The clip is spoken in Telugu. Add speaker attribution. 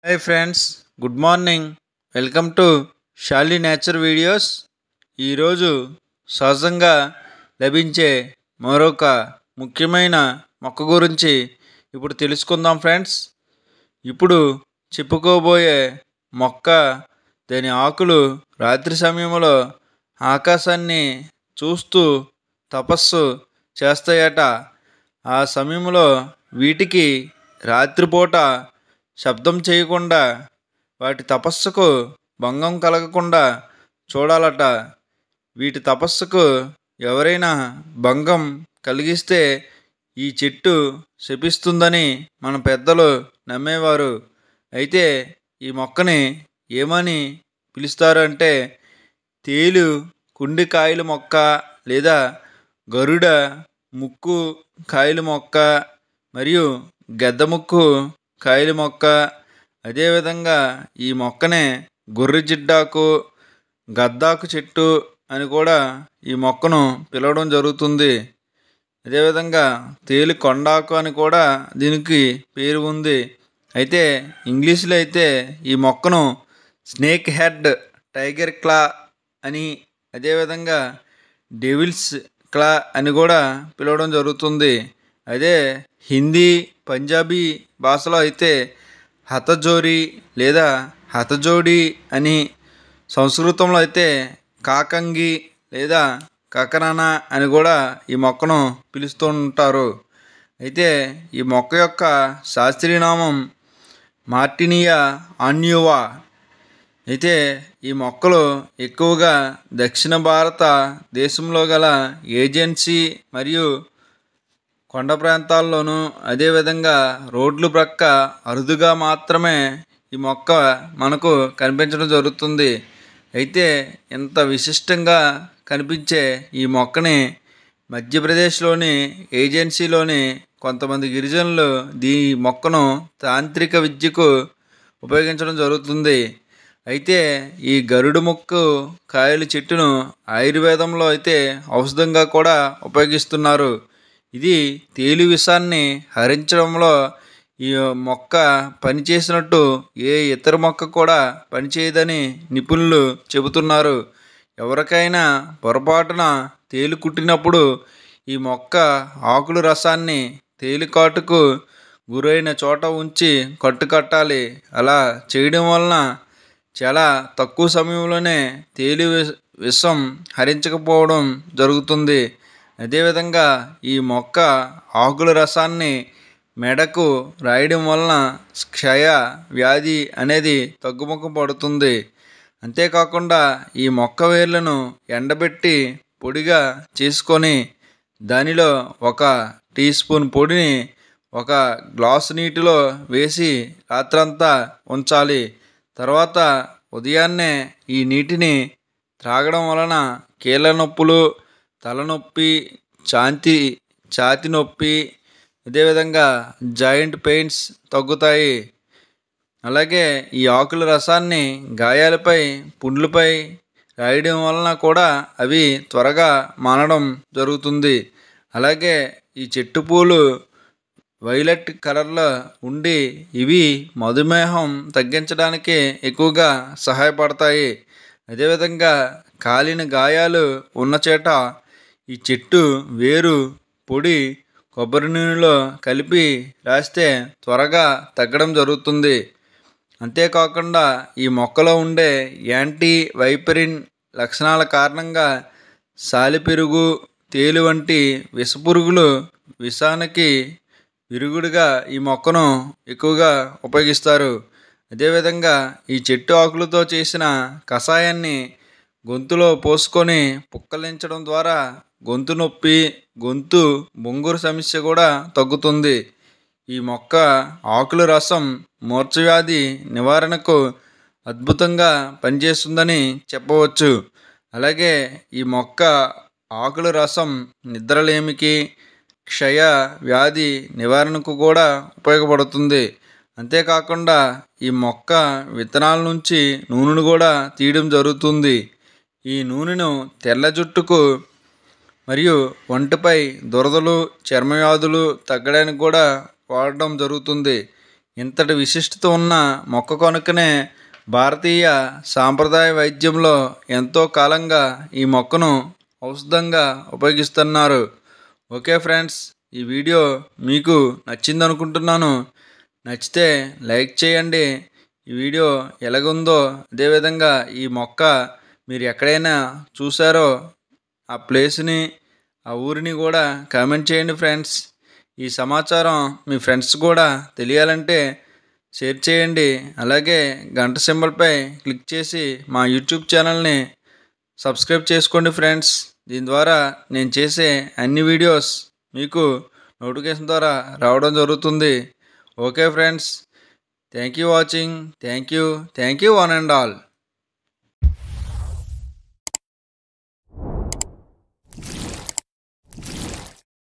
Speaker 1: hi friends good morning welcome to Shali nature videos ఈరోజు సహజంగా లభించే మరొక ముఖ్యమైన మొక్క గురించి ఇప్పుడు తెలుసుకుందాం ఫ్రెండ్స్ ఇప్పుడు చెప్పుకోబోయే మొక్క దాని ఆకులు రాత్రి సమయంలో ఆకాశాన్ని చూస్తూ తపస్సు చేస్తాయట ఆ సమయంలో వీటికి రాత్రిపూట శబ్దం చేయకుండా వాటి తపస్సుకు భంగం కలగకుండా చూడాలట వీటి తపస్సుకు ఎవరైనా భంగం కలిగిస్తే ఈ చెట్టు శపిస్తుందని మన పెద్దలు నమ్మేవారు అయితే ఈ మొక్కని ఏమని పిలుస్తారు అంటే తేలు కుండి కాయల మొక్క లేదా గరుడ ముక్కు కాయల మొక్క మరియు గద్ద ముక్కు కాయల మొక్క అదేవిధంగా ఈ మొక్కనే గొర్రె జిడ్డాకు గద్దాకు చెట్టు అని కూడా ఈ మొక్కను పిలవడం జరుగుతుంది అదేవిధంగా తేలి కొండాకు అని కూడా దీనికి పేరు ఉంది అయితే ఇంగ్లీష్లో అయితే ఈ మొక్కను స్నేక్ హెడ్ టైగర్ క్లా అని అదేవిధంగా డెవిల్స్ క్లా అని కూడా పిలవడం జరుగుతుంది అదే హిందీ పంజాబీ భాషలో అయితే హతజోరి లేదా హతజోడి అని సంస్కృతంలో అయితే కాకంగి లేదా కకరానా అని కూడా ఈ మొక్కను పిలుస్తూ ఉంటారు అయితే ఈ మొక్క యొక్క శాస్త్రీయ నామం మార్టినియా ఆన్యువా అయితే ఈ మొక్కలు ఎక్కువగా దక్షిణ భారత దేశంలో గల ఏజెన్సీ మరియు కొండ ప్రాంతాల్లోనూ అదేవిధంగా రోడ్లు ప్రక్క అరుదుగా మాత్రమే ఈ మొక్క మనకు కనిపించడం జరుగుతుంది అయితే ఇంత విశిష్టంగా కనిపించే ఈ మొక్కని మధ్యప్రదేశ్లోని ఏజెన్సీలోని కొంతమంది గిరిజనులు దీ మొక్కను తాంత్రిక విద్యకు ఉపయోగించడం జరుగుతుంది అయితే ఈ గరుడు మొక్కు కాయల చెట్టును ఆయుర్వేదంలో అయితే ఔషధంగా కూడా ఉపయోగిస్తున్నారు ఇది తేలి విషాన్ని హరించడంలో ఈ మొక్క పనిచేసినట్టు ఏ ఇతర మొక్క కూడా పనిచేయదని నిపుణులు చెబుతున్నారు ఎవరికైనా పొరపాటున తేలు కుట్టినప్పుడు ఈ మొక్క ఆకుల రసాన్ని తేలికాటుకు గురైన చోట ఉంచి కట్టుకట్టాలి అలా చేయడం వలన చాలా తక్కువ సమయంలోనే తేలి విషం హరించకపోవడం జరుగుతుంది అదేవిధంగా ఈ మొక్క ఆకుల రసాన్ని మెడకు రాయడం వలన క్షయ వ్యాధి అనేది తగ్గుముఖం పడుతుంది అంతేకాకుండా ఈ మొక్క వేర్లను ఎండబెట్టి పొడిగా చేసుకొని దానిలో ఒక టీ స్పూన్ పొడిని ఒక గ్లాసు నీటిలో వేసి రాత్రంతా ఉంచాలి తర్వాత ఉదయాన్నే ఈ నీటిని త్రాగడం వలన కీళ్ళ నొప్పులు తలనొప్పి ఛాంతి ఛాతి నొప్పి అదేవిధంగా జాయింట్ పెయిన్స్ తగ్గుతాయి అలాగే ఈ ఆకుల రసాన్ని గాయాలపై పుండ్లపై రాయడం వలన కూడా అవి త్వరగా మానడం జరుగుతుంది అలాగే ఈ చెట్టు పూలు వైలెట్ కలర్లో ఉండి ఇవి మధుమేహం తగ్గించడానికి ఎక్కువగా సహాయపడతాయి అదేవిధంగా కాలిన గాయాలు ఉన్న చేట ఈ చెట్టు వేరు పొడి కొబ్బరి నూనెలో కలిపి రాస్తే త్వరగా తగ్గడం జరుగుతుంది అంతేకాకుండా ఈ మొక్కలో ఉండే యాంటీ వైపరిన్ లక్షణాల కారణంగా సాలిపెరుగు తేలు వంటి విషపురుగులు విషానికి విరుగుడుగా ఈ మొక్కను ఎక్కువగా ఉపయోగిస్తారు అదేవిధంగా ఈ చెట్టు ఆకులతో చేసిన కషాయాన్ని గొంతులో పోసుకొని పుక్కలించడం ద్వారా గొంతు నొప్పి గొంతు బొంగురు సమస్య కూడా తగ్గుతుంది ఈ మొక్క ఆకుల రసం మూర్ఛవ్యాధి నివారణకు అద్భుతంగా పనిచేస్తుందని చెప్పవచ్చు అలాగే ఈ మొక్క ఆకుల రసం నిద్రలేమికి క్షయ వ్యాధి నివారణకు కూడా ఉపయోగపడుతుంది అంతేకాకుండా ఈ మొక్క విత్తనాల నుంచి నూనెను కూడా తీయడం జరుగుతుంది ఈ నూనెను తెల్ల జుట్టుకు మరియు ఒంటిపై దురదలు చర్మవ్యాధులు తగ్గడానికి కూడా వాడడం జరుగుతుంది ఇంతటి విశిష్టత ఉన్న మొక్క కనుకనే భారతీయ సాంప్రదాయ వైద్యంలో ఎంతో కాలంగా ఈ మొక్కను ఔషధంగా ఉపయోగిస్తున్నారు ఓకే ఫ్రెండ్స్ ఈ వీడియో మీకు నచ్చింది అనుకుంటున్నాను నచ్చితే లైక్ చేయండి ఈ వీడియో ఎలాగుందో అదేవిధంగా ఈ మొక్క మీరు ఎక్కడైనా చూసారో ఆ ప్లేస్ని ఆ ఊరిని కూడా కామెంట్ చేయండి ఫ్రెండ్స్ ఈ సమాచారం మీ ఫ్రెండ్స్ కూడా తెలియాలంటే షేర్ చేయండి అలాగే గంట సింబల్పై క్లిక్ చేసి మా యూట్యూబ్ ఛానల్ని సబ్స్క్రైబ్ చేసుకోండి ఫ్రెండ్స్ దీని ద్వారా నేను చేసే అన్ని వీడియోస్ మీకు నోటిఫికేషన్ ద్వారా రావడం జరుగుతుంది okay friends thank you watching thank you thank you one and all